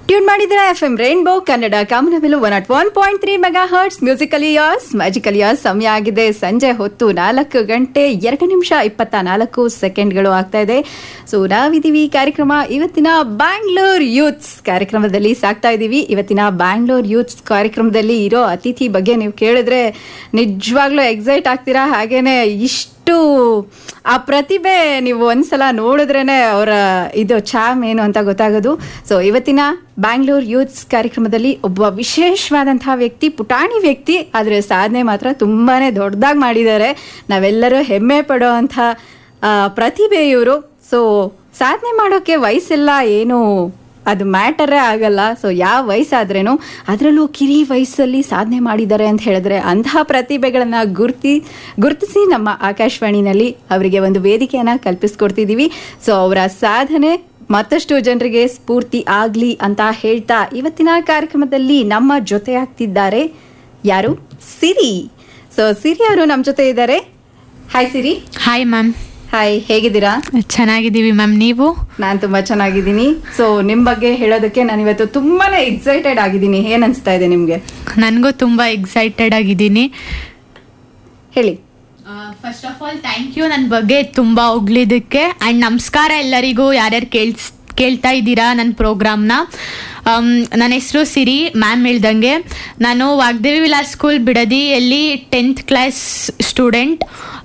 Tune ಮಾಡಿದ್ರೆ F M rainbow Kannada ಕಾಮನಬಿಲು one naught one point three megahertz musical years magical years ಸಮಯ ಆಗಿದೆ ಸಂಜೆ ಹೊತ್ತು ನಾಲ್ಕು ಗಂಟೆ ಎರಡು ನಿಮಿಷ ಇಪ್ಪತ್ತ ನಾಲ್ಕು ಸೆಕೆಂಡ್ಗಳು ಆಗ್ತಾ ಇದೆ ಸೊ ನಾವಿದ್ದೀವಿ ಈ ಕಾರ್ಯಕ್ರಮ ಇವತ್ತಿನ ಬ್ಯಾಂಗ್ಳೂರ್ ಯೂತ್ಸ್ ಕಾರ್ಯಕ್ರಮದಲ್ಲಿ ಸಾಕ್ತಾ ಇದ್ದೀವಿ ಇವತ್ತಿನ ಬ್ಯಾಂಗ್ಳೂರ್ ಯೂತ್ಸ್ ಕಾರ್ಯಕ್ರಮದಲ್ಲಿ ಇರೋ ಅತಿಥಿ ಬಗ್ಗೆ ನೀವು ಕೇಳಿದ್ರೆ ನಿಜವಾಗ್ಲೂ ಎಕ್ಸೈಟ್ ಆಗ್ತೀರಾ ಹಾಗೇನೆ ಇಷ್ಟು ಆ ಪ್ರತಿಭೆ ನೀವು ಒಂದ್ಸಲ ನೋಡಿದ್ರೇನೆ ಅವರ ಇದು ಚಾಮ್ ಏನು ಅಂತ ಗೊತ್ತಾಗೋದು ಸೊ ಇವತ್ತಿನ ಬ್ಯಾಂಗ್ಳೂರ್ ಯೂತ್ಸ್ ಕಾರ್ಯಕ್ರಮದಲ್ಲಿ ಒಬ್ಬ ವಿಶೇಷವಾದಂತಹ ವ್ಯಕ್ತಿ ಪುಟಾಣಿ ವ್ಯಕ್ತಿ ಆದರೆ ಸಾಧನೆ ಮಾತ್ರ ತುಂಬಾನೇ ದೊಡ್ಡದಾಗಿ ಮಾಡಿದ್ದಾರೆ ನಾವೆಲ್ಲರೂ ಹೆಮ್ಮೆ ಪಡೋವಂಥ ಆ, ಪ್ರತಿಭೆ ಇವರು ಸೊ ಸಾಧನೆ ಮಾಡೋಕ್ಕೆ ವಯಸ್ಸೆಲ್ಲ ಏನು ಅದು ಮ್ಯಾಟರೇ ಆಗಲ್ಲ ಸೊ ಯಾವ ವಯಸ್ಸಾದ್ರೇನು ಅದರಲ್ಲೂ ಕಿರಿ ವಯಸ್ಸಲ್ಲಿ ಸಾಧನೆ ಮಾಡಿದ್ದಾರೆ ಅಂತ ಹೇಳಿದ್ರೆ ಅಂತಹ ಪ್ರತಿಭೆಗಳನ್ನ ಗುರ್ತಿ ಗುರುತಿಸಿ ನಮ್ಮ ಆಕಾಶವಾಣಿನಲ್ಲಿ ಅವರಿಗೆ ಒಂದು ವೇದಿಕೆಯನ್ನ ಕಲ್ಪಿಸ್ಕೊಡ್ತಿದ್ದೀವಿ ಸೊ ಅವರ ಸಾಧನೆ ಮತ್ತಷ್ಟು ಜನರಿಗೆ ಸ್ಫೂರ್ತಿ ಆಗ್ಲಿ ಅಂತ ಹೇಳ್ತಾ ಇವತ್ತಿನ ಕಾರ್ಯಕ್ರಮದಲ್ಲಿ ನಮ್ಮ ಜೊತೆ ಆಗ್ತಿದ್ದಾರೆ ಯಾರು ಸಿರಿ ಸೊ ಸಿರಿ ಅವರು ನಮ್ಮ ಜೊತೆ ಇದ್ದಾರೆ hi Siri hi ma'am hi ಹೇಗಿದ್ದೀರಾ ಚೆನ್ನಾಗಿದ್ದೀವಿ ಮ್ಯಾಮ್ ನೀವು ನಾನು ತುಂಬಾ ಚೆನ್ನಾಗಿದ್ದೀನಿ ಸೊ ನಿಮ್ ಬಗ್ಗೆ ಹೇಳೋದಕ್ಕೆ ನಾನು ಇವತ್ತು ತುಂಬಾನೇ ಎಕ್ಸೈಟೆಡ್ ಆಗಿದ್ದೀನಿ ಏನ್ ಅನ್ಸ್ತಾ ಇದೆ ನಿಮ್ಗೆ ನನಗೂ ತುಂಬ ಎಕ್ಸೈಟೆಡ್ ಆಗಿದ್ದೀನಿ ಹೇಳಿ first of all thank you ನನ್ನ ಬಗ್ಗೆ ತುಂಬ ಹೊಗಳಿದ್ದಕ್ಕೆ ಆ್ಯಂಡ್ ನಮಸ್ಕಾರ ಎಲ್ಲರಿಗೂ ಯಾರ್ಯಾರು ಕೇಳ್ಸ್ ಕೇಳ್ತಾ ಇದ್ದೀರಾ ನನ್ನ ಪ್ರೋಗ್ರಾಮ್ನ ನನ್ನ ಹೆಸರು ಸಿರಿ ಮ್ಯಾಮ್ ಹೇಳ್ದಂಗೆ ನಾನು ವಾಗ್ದೇವಿ ವಿಲಾಸ್ ಸ್ಕೂಲ್ ಬಿಡದಿಯಲ್ಲಿ ಟೆಂತ್ ಕ್ಲಾಸ್ ಸ್ಟೂಡೆಂಟ್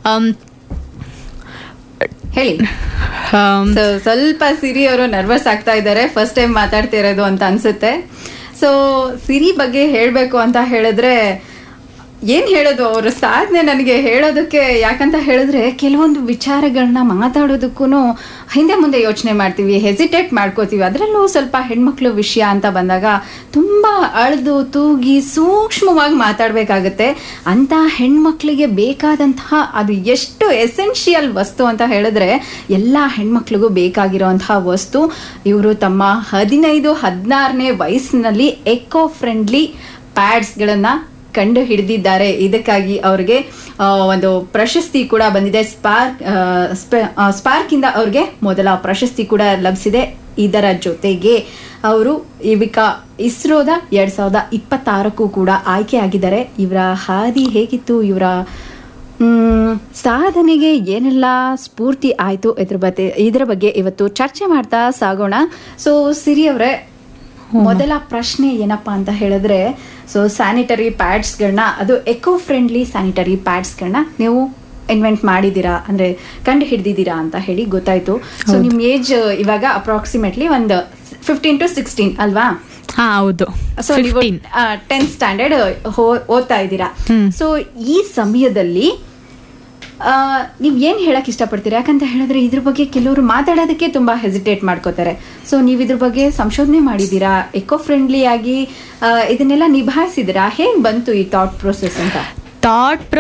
ಹೇಳಿ ಸೊ ಸ್ವಲ್ಪ ಸಿರಿ ಅವರು ನರ್ವಸ್ ಆಗ್ತಾ ಇದ್ದಾರೆ ಫಸ್ಟ್ ಟೈಮ್ ಮಾತಾಡ್ತಾ ಇರೋದು ಅಂತ ಅನ್ಸುತ್ತೆ ಸೊ ಸಿರಿ ಬಗ್ಗೆ ಹೇಳಬೇಕು ಅಂತ ಹೇಳಿದ್ರೆ ಏನ್ ಹೇಳೋದು ಅವರ ಸಾಧನೆ ನನಗೆ ಹೇಳೋದಕ್ಕೆ ಯಾಕಂತ ಹೇಳಿದ್ರೆ ಕೆಲವೊಂದು ವಿಚಾರಗಳನ್ನ ಮಾತಾಡೋದಕ್ಕೂ ಹಿಂದೆ ಮುಂದೆ ಯೋಚನೆ ಮಾಡ್ತೀವಿ ಹೆಸಿಟೇಟ್ ಮಾಡ್ಕೋತೀವಿ ಅದರಲ್ಲೂ ಸ್ವಲ್ಪ ಹೆಣ್ಮಕ್ಳು ವಿಷಯ ಅಂತ ಬಂದಾಗ ತುಂಬ ಅಳ್ದು ತೂಗಿ ಸೂಕ್ಷ್ಮವಾಗಿ ಮಾತಾಡಬೇಕಾಗತ್ತೆ ಅಂತ ಹೆಣ್ಮಕ್ಳಿಗೆ ಬೇಕಾದಂತಹ ಅದು ಎಷ್ಟು ಎಸೆನ್ಷಿಯಲ್ ವಸ್ತು ಅಂತ ಹೇಳಿದ್ರೆ ಎಲ್ಲ ಹೆಣ್ಮಕ್ಳಿಗೂ ಬೇಕಾಗಿರೋಂತಹ ವಸ್ತು ಇವರು ತಮ್ಮ ಹದಿನೈದು ಹದಿನಾರನೇ ವಯಸ್ಸಿನಲ್ಲಿ ಎಕೋ ಫ್ರೆಂಡ್ಲಿ ಪ್ಯಾಡ್ಸ್ಗಳನ್ನು ಕಂಡು ಹಿಡಿದಿದ್ದಾರೆ ಇದಕ್ಕಾಗಿ ಅವ್ರಿಗೆ ಆ, ಒಂದು ಪ್ರಶಸ್ತಿ ಕೂಡ ಬಂದಿದೆ ಸ್ಪಾರ್ಕ್ ಆ, ಸ್ಪ- ಆ, ಸ್ಪಾರ್ಕ್ ಇಂದ ಅವ್ರಿಗೆ ಮೊದಲ ಪ್ರಶಸ್ತಿ ಕೂಡ ಲಭಿಸಿದೆ ಇದರ ಜೊತೆಗೆ ಅವರು ಇವಿಕ ಇಸ್ರೋದ ಎರಡ್ ಸಾವಿರದ ಇಪ್ಪತ್ತಾರಕ್ಕೂ ಕೂಡ ಆಯ್ಕೆ ಆಗಿದ್ದಾರೆ ಇವರ ಹಾದಿ ಹೇಗಿತ್ತು ಇವರ ಮ್, ಸಾಧನೆಗೆ ಏನೆಲ್ಲ ಸ್ಫೂರ್ತಿ ಆಯ್ತು ಇದ್ರ ಬಗ್ಗೆ ಇದರ ಬಗ್ಗೆ ಇವತ್ತು ಚರ್ಚೆ ಮಾಡ್ತಾ ಸಾಗೋಣ ಸೊ ಸಿರಿ ಅವರೇ ಮೊದಲ ಪ್ರಶ್ನೆ ಏನಪ್ಪಾ ಅಂತ ಹೇಳಿದ್ರೆ ಸೊ ಸ್ಯಾನಿಟರಿ ಪ್ಯಾಡ್ಸ್ಗಳನ್ನ ಅದು ಎಕೋ ಫ್ರೆಂಡ್ಲಿ ಸ್ಯಾನಿಟರಿ ಪ್ಯಾಡ್ಸ್ಗಳನ್ನ ನೀವು ಇನ್ವೆಂಟ್ ಮಾಡಿದ್ದೀರಾ ಅಂದ್ರೆ ಕಂಡು ಹಿಡಿದಿದ್ದೀರಾ ಅಂತ ಹೇಳಿ ಗೊತ್ತಾಯ್ತು ಸೊ ನಿಮ್ ಏಜ್ ಇವಾಗ ಅಪ್ರಾಕ್ಸಿಮೇಟ್ಲಿ ಒಂದು ಫಿಫ್ಟೀನ್ ಟು ಸಿಕ್ಸ್ಟೀನ್ ಅಲ್ವಾ ಹಾಂ ಹೌದು ಸೊ ನೀವು ಫಿಫ್ಟೀನ್ ಟೆಂತ್ ಸ್ಟ್ಯಾಂಡರ್ಡ್ ಓದ್ತಾ ಇದ್ದೀರಾ ಹ್ಮ್. ಸೊ ಈ ಸಮಯದಲ್ಲಿ ಆ, ನೀವ್ ಏನ್ ಹೇಳಕ್ ಇಷ್ಟಪಡ್ತೀರಾ ಯಾಕಂತ ಹೇಳಿದ್ರೆ ಇದ್ರ ಬಗ್ಗೆ ಕೆಲವರು ಮಾತಾಡೋದಕ್ಕೆ ತುಂಬಾ ಹೆಸಿಟೇಟ್ ಮಾಡ್ಕೋತಾರೆ ಸೊ ನೀವ್ ಇದ್ರ ಬಗ್ಗೆ ಸಂಶೋಧನೆ ಮಾಡಿದೀರಾ ಎಕೋ ಫ್ರೆಂಡ್ಲಿ ಆಗಿ ಆ, ಇದನ್ನೆಲ್ಲ ನಿಭಾಯಿಸಿದಿರಾ ಹೇಗ್ ಬಂತು ಈ ಥಾಟ್ ಪ್ರೊಸೆಸ್ ಅಂತ ಥಾಟ್